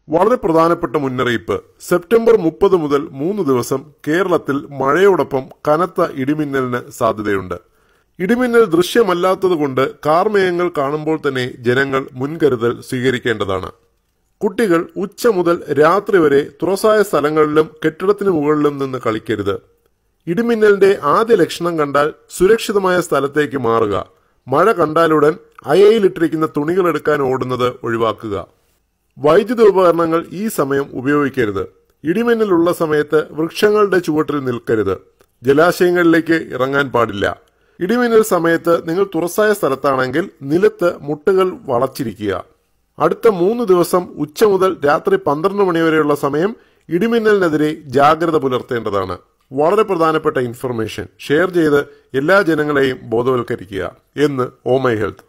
വളരെ പ്രധാനപ്പെട്ട മുന്നറിയിപ്പ് സെപ്റ്റംബർ മുപ്പത് മുതൽ മൂന്ന് ദിവസം കേരളത്തിൽ മഴയോടൊപ്പം കനത്ത ഇടിമിന്നലിന് സാധ്യതയുണ്ട് ഇടിമിന്നൽ ദൃശ്യമല്ലാത്തതുകൊണ്ട് കാർമേഘങ്ങൾ കാണുമ്പോൾ തന്നെ ജനങ്ങൾ മുൻകരുതൽ സ്വീകരിക്കേണ്ടതാണ് കുട്ടികൾ ഉച്ച മുതൽ രാത്രി വരെ തുറസായ സ്ഥലങ്ങളിലും കെട്ടിടത്തിന് മുകളിലും നിന്ന് കളിക്കരുത് ഇടിമിന്നലിന്റെ ആദ്യ ലക്ഷണം കണ്ടാൽ സുരക്ഷിതമായ സ്ഥലത്തേക്ക് മാറുക മഴ കണ്ടാലുടൻ അയയിലിട്ടിരിക്കുന്ന തുണികൾ എടുക്കാൻ ഓടുന്നത് ഒഴിവാക്കുക വൈദ്യുത ഉപകരണങ്ങൾ ഈ സമയം ഉപയോഗിക്കരുത് ഇടിമിന്നലുള്ള സമയത്ത് വൃക്ഷങ്ങളുടെ ചുവട്ടിൽ നിൽക്കരുത് ജലാശയങ്ങളിലേക്ക് ഇറങ്ങാൻ പാടില്ല ഇടിമിന്നൽ സമയത്ത് നിങ്ങൾ തുറസായ സ്ഥലത്താണെങ്കിൽ നിലത്ത് മുട്ടുകൾ വളച്ചിരിക്കുക അടുത്ത മൂന്ന് ദിവസം ഉച്ച മുതൽ രാത്രി പന്ത്രണ്ട് മണിവരെയുള്ള സമയം ഇടിമിന്നലിനെതിരെ ജാഗ്രത പുലർത്തേണ്ടതാണ് വളരെ പ്രധാനപ്പെട്ട ഇൻഫർമേഷൻ ഷെയർ ചെയ്ത് എല്ലാ ജനങ്ങളെയും ബോധവൽക്കരിക്കുക എന്ന് ഓമൈ ഹെൽത്ത്